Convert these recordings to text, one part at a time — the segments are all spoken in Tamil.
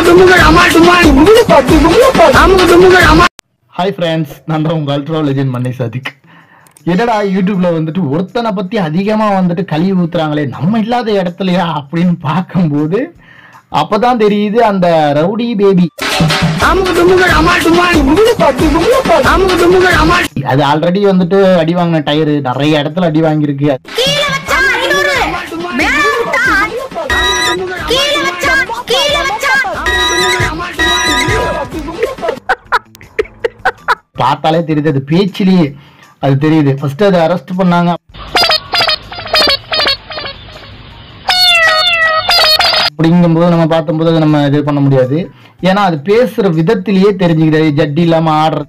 டுமுகள் அமால் டுமால் முழு பாட்டு முழு பாட்டு அமுக டுமுகள் அமால் ஹாய் ஃப்ரெண்ட்ஸ் நான் தான் உங்கள் அல்ட்ரா லெஜெண்ட் மன்னை சாதிக் என்னடா யூடியூப்ல வந்துட்டு ஒருத்தனை பத்தி அதிகமா வந்துட்டு கழுவி ஊத்துறாங்களே நம்ம இல்லாத இடத்துலயா அப்படின்னு பார்க்கும்போது அப்பதான் தெரியுது அந்த ரவுடி பேபி அமுக டுமுகள் அமால் டுமால் முழு பாட்டு முழு பாட்டு அமுக டுமுகள் அமால் அது ஆல்ரெடி வந்துட்டு அடி வாங்கின டயரு நிறைய இடத்துல அடி வாங்கியிருக்கு கீழ வச்சா ஐநூறு மேல விட்டா கீழ வச்சா கீழ வச்சா பார்த்தாலே தெரியுது அது பேச்சிலேயே அது தெரியுது ஃபர்ஸ்ட் அதை அரெஸ்ட் பண்ணாங்க அப்படிங்கும்போது நம்ம பார்த்தம்போது அதை நம்ம இது பண்ண முடியாது ஏன்னா அது பேசுற விதத்திலேயே தெரிஞ்சுக்கிறது ஜட்டி இல்லாம ஆடுற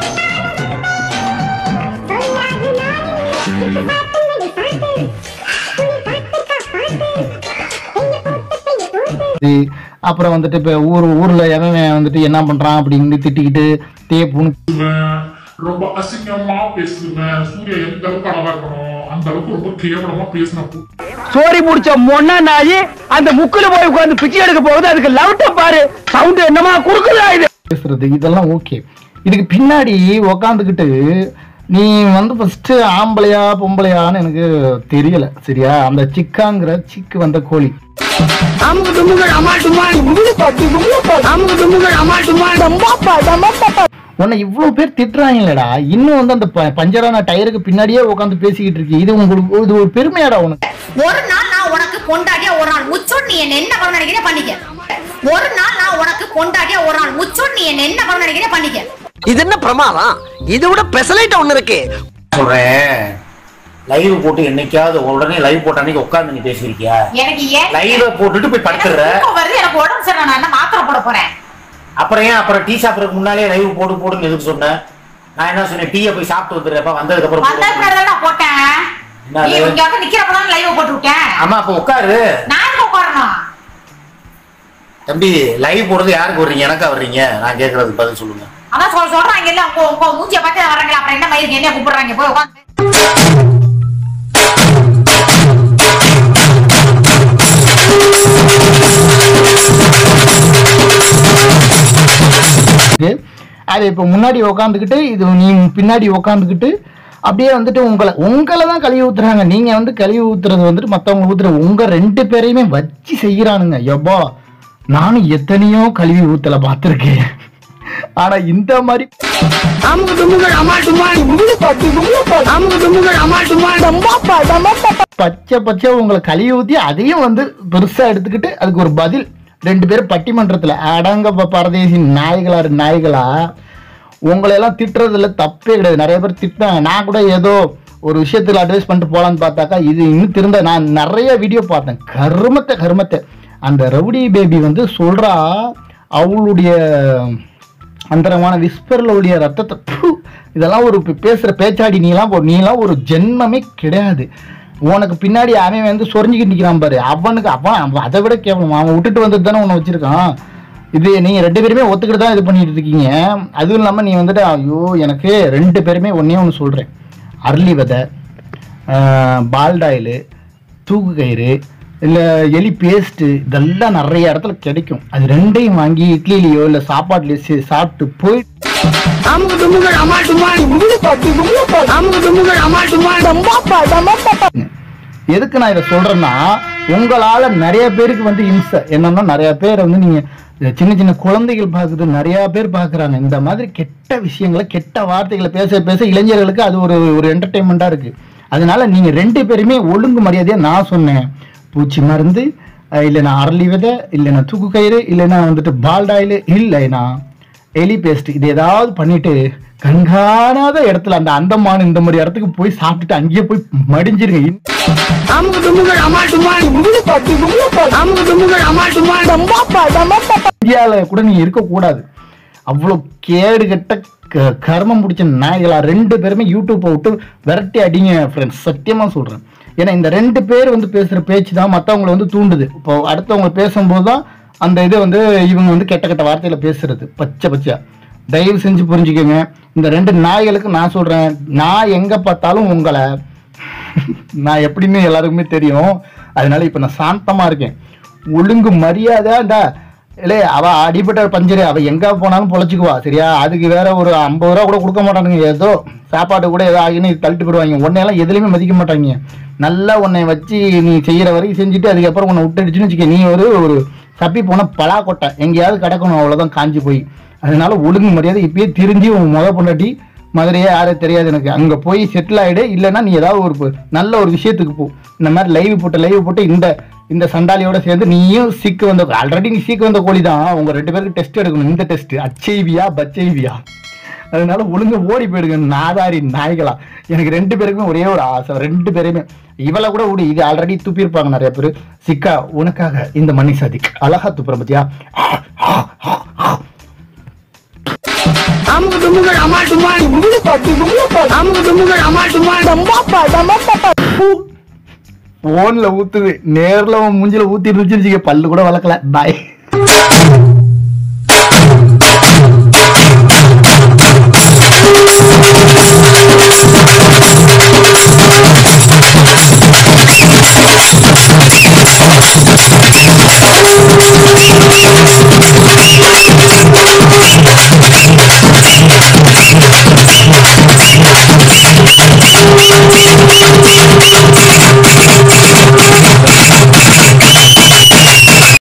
அப்புறம் வந்துட்டு இப்ப ஊர் ஊர்ல எவன் வந்துட்டு என்ன பண்றான் அப்படின்னு திட்டிக்கிட்டு தேப்புன்னு பேசுவேன் ரொம்ப அசிங்கமா பேசுவேன் சூர்யா எந்த அளவுக்கு அழகா இருக்கணும் அந்த அளவுக்கு ரொம்ப கேவலமா பேசின சோரி முடிச்ச மொன்னா நாயி அந்த முக்குல போய் உட்கார்ந்து பிச்சை எடுக்க போகுது அதுக்கு லவுட்ட பாரு சவுண்ட் என்னமா குறுக்குதா இது பேசுறது இதெல்லாம் ஓகே இதுக்கு பின்னாடி உக்காந்துக்கிட்டு நீ வந்து ஃபர்ஸ்ட் ஆம்பளையா பொம்பளையான்னு எனக்கு தெரியல சரியா அந்த சிக்காங்கிற சிக்கு வந்த கோழி அமுக டுமுகள் அமால் டுமால் முழு பாட்டு முழு பாட்டு அமுக டுமுகள் அமால் டுமால் டம்பா பா டம்பா பா உன்னை இவ்வளவு பேர் திட்டுறாங்களேடா இன்னும் வந்து அந்த ப- பஞ்சரான டயருக்கு பின்னாடியே உட்காந்து பேசிக்கிட்டு இருக்கு இது உங்களுக்கு இது ஒரு பெருமையாடா உனக்கு ஒரு நாள் நான் உனக்கு கொண்டாடியா ஒரு நாள் முச்சோட் நீ என்ன என்ன பண்ண நினைக்கிறே பண்ணிக்க ஒரு நாள் நான் உனக்கு கொண்டாடியா ஒரு நாள் முச்சோட் நீ என்ன என்ன பண்ண நினைக்கிறே பண்ணிக்க இது என்ன பிரமாதம் இதை விட பெசலைட் ஒண்ணு இருக்கு சொல்றேன் லைவ் போட்டு என்னைக்காவது உடனே லைவ் போட்ட அன்னைக்கு உட்கார்ந்து நீ பேசியிருக்கியா எனக்கு ஏன் லைவ போட்டுட்டு போய் படுத்துற தூக்கம் வருது எனக்கு உடம்பு சரியில்லை நான் என்ன மாத்திரை போட போறேன் அப்புறம் ஏன் அப்புறம் டீ சாப்பிடறதுக்கு முன்னாலே லைவ் போட்டு போடுன்னு எதுக்கு சொன்னேன் நான் என்ன சொன்னேன் டீயை போய் சாப்பிட்டு வந்துடுறப்ப வந்ததுக்கு அப்புறம் வந்த போடு. பின்னாடி நான் போட்டேன் என்னது? நீ இங்க வந்து நிக்கிறப்பதான் லைவ் போட்டு விட்டேன் ஆமா அப்ப உட்காரு நான் எங்க உட்காரணும் தம்பி லைவ் போடுறது யாருக்கு வர்றீங்க எனக்கா வர்றீங்க நான் கேட்கறதுக்கு பதில் சொல்லுங்க அதான் சொல்ல சொல்றாங்க இல்ல உங்க உங்க மூஞ்சிய பார்த்து வர்றாங்களா அப்புறம் என்ன மயிருக்கு என்ன கூப்பிடுறாங்க போய் உட்காந்து இருக்கு. அது இப்போ முன்னாடி உக்காந்துக்கிட்டு இது நீ பின்னாடி உக்காந்துக்கிட்டு அப்படியே வந்துட்டு உங்களை உங்களை தான் கழுவி ஊத்துறாங்க நீங்க வந்து கழுவி ஊத்துறது வந்துட்டு மத்தவங்க ஊத்துற உங்க ரெண்டு பேரையுமே வச்சு செய்யறானுங்க எப்பா நானும் எத்தனையோ கழுவி ஊத்தல பார்த்துருக்கேன் ஆனா இந்த மாதிரி அமுக டுமுகள் அமால் டுமால் முழு பாட்டு முழு பாட்டு அமுக டுமுகள் அமால் டுமால் டம்பா பா டம்பா பா பச்சை பச்சை உங்களை கழுவி ஊத்தி அதையும் வந்து பெருசா எடுத்துக்கிட்டு அதுக்கு ஒரு பதில் ரெண்டு பேரும் பட்டிமன்றத்துல அடங்க பரதேசி நாய்களா இரு நாய்களா உங்களை எல்லாம் திட்டுறதுல தப்பே கிடையாது நிறைய பேர் திட்டாங்க நான் கூட ஏதோ ஒரு விஷயத்துல அட்வைஸ் பண்ணிட்டு போலான்னு பார்த்தாக்கா இது இன்னும் திரும்ப நான் நிறைய வீடியோ பார்த்தேன் கருமத்தை கருமத்தை அந்த ரவுடி பேபி வந்து சொல்றா அவளுடைய அந்தரமான விஸ்பரில் உடைய ரத்தத்தை ப்பு, இதெல்லாம் ஒரு பே- பேசுற பேச்சாடி நீலாம் போ- நீலாம் ஒரு ஜென்மமே கிடையாது உனக்கு பின்னாடி அவன் வந்து சொரிஞ்சுக்கிட்டு நிற்கிறான் பாரு அவனுக்கு அவன் அவன் அதை விட கேவலம் அவன் விட்டுட்டு வந்துட்டு தானே உன்னை வச்சிருக்கான் இது நீங்க ரெண்டு பேருமே ஒத்துக்கிட்டு தான் இது பண்ணிட்டு இருக்கீங்க அதுவும் இல்லாம நீ வந்துட்டு ஐயோ எனக்கு ரெண்டு பேருமே ஒன்னே ஒன்று சொல்றேன் அரளி விதை பால்டாயிலு தூக்கு கயிறு இல்லை எலி பேஸ்ட்டு இதெல்லாம் நிறைய இடத்துல கிடைக்கும் அது ரெண்டையும் வாங்கி இட்லிலேயோ இல்லை சாப்பாட்டுலையோ சே- சாப்பிட்டு போய் அமுக டுமுகள் அமால் டுமால் முழு பாட்டு முழு பாட்டு அமுக டுமுகள் அமால் டுமால் டம்பா பா டம்பா பா எதுக்கு நான் இதை சொல்றேன்னா உங்களால நிறைய பேருக்கு வந்து இம்சை என்னன்னா நிறைய பேர் வந்து நீங்க இந்த சின்ன சின்ன குழந்தைகள் பார்க்குது நிறைய பேர் பார்க்குறாங்க இந்த மாதிரி கெட்ட விஷயங்களை கெட்ட வார்த்தைகளை பேச பேச இளைஞர்களுக்கு அது ஒரு ஒரு என்டர்டைன்மெண்ட்டாக இருக்கு அதனால நீங்க ரெண்டு பேருமே ஒழுங்கு மரியாதையா நான் சொன்னேன் பூச்சி மருந்து அஹ் இல்லைன்னா அரளி விதை இல்லைன்னா தூக்கு கயிறு இல்லைன்னா வந்துட்டு பால்டாயில் இல்லைன்னா எலி பேஸ்ட் இது ஏதாவது பண்ணிட்டு கண்காணாத இடத்துல அந்த அந்தமான் இந்த மாதிரி இடத்துக்கு போய் சாப்பிட்டுட்டு அங்கேயே போய் மடிஞ்சிருங்க அமுக டுமுகள் அமால் டுமால் முழு பாட்டு முழு பாட்டு அமுக டுமுகள் அமால் டுமால் டம்பா பா டம்பா பா இந்தியாவில் கூட நீ இருக்கக்கூடாது அவ்வளோ கேடு கெட்ட க- கர்மம் பிடிச்ச நாய்களா ரெண்டு பேருமே யூடியூப்பை விட்டு விரட்டி அடிங்க ஃப்ரெண்ட்ஸ் சத்தியமா சொல்றேன் ஏன்னா இந்த ரெண்டு பேர் வந்து பேசுற பேச்சு தான் மற்றவங்களை வந்து தூண்டுது இப்போ அடுத்தவங்க பேசும்போது தான் அந்த இது வந்து இவங்க வந்து கெட்ட கெட்ட வார்த்தையில பேசுறது பச்சை பச்சையா தயவு செஞ்சு புரிஞ்சுக்கோங்க இந்த ரெண்டு நாய்களுக்கு நான் சொல்றேன் நான் எங்க பார்த்தாலும் உங்களை நான் எப்படின்னு எல்லாருக்குமே தெரியும் அதனால இப்ப நான் சாந்தமா இருக்கேன் ஒழுங்கு மரியாதை இந்த இல்லே அவ அடிபட்ட பஞ்சரு அவ எங்க போனாலும் பொழைச்சிக்குவா சரியா அதுக்கு வேற ஒரு ஐம்பது ரூபா கூட கொடுக்க மாட்டானுங்க ஏதோ சாப்பாடு கூட ஏதோ ஆகின்னு தள்ளிட்டு போடுவாங்க உன்னையெல்லாம் எதுலையுமே மதிக்க மாட்டாங்க நல்லா உன்னை வச்சு நீ செய்யற வரைக்கும் செஞ்சுட்டு அதுக்கப்புறம் உன்னை விட்டுடுச்சுன்னு வச்சுக்க நீ ஒரு ஒரு தப்பி போன பலா கொட்டை எங்கேயாவது கிடக்கணும் அவ்வளவுதான் காஞ்சி போய் அதனால ஒழுங்கு மரியாதை இப்பயே திரிஞ்சு உன் முத பொண்டாட்டி மதுரையே யாரும் தெரியாது எனக்கு அங்க போய் செட்டில் ஆயிடு இல்லைன்னா நீ ஏதாவது ஒரு ப- நல்ல ஒரு விஷயத்துக்கு போ இந்த மாதிரி லைவ் போட்டு லைவ் போட்டு இந்த இந்த சண்டாலியோட சேர்ந்து நீயும் சீக்கு வந்த ஆல்ரெடி நீ சீக்கு வந்த கோழி தான் உங்க ரெண்டு பேருக்கு டெஸ்ட் எடுக்கணும் இந்த டெஸ்ட் அச்சைவியா பச்சைவியா அதனால ஒழுங்கா ஓடி போயிடுங்க நாதாரி நாய்களா எனக்கு ரெண்டு பேருக்குமே ஒரே ஒரு ஆசை ரெண்டு பேருமே இவளை கூட விடு இது ஆல்ரெடி துப்பியிருப்பாங்க நிறைய பேர் சிக்கா உனக்காக இந்த மணி சதிக் அழகா துப்புற பத்தியா அமுக்கு தும்முகள் அமால் டுமால் அமுக்கு தும்முகள் அமால் டுமால் போன்ல ஊத்துது நேர்ல உன் மூஞ்சில ஊத்தி இருந்துச்சு பல்லு கூட வளர்க்கல பாய்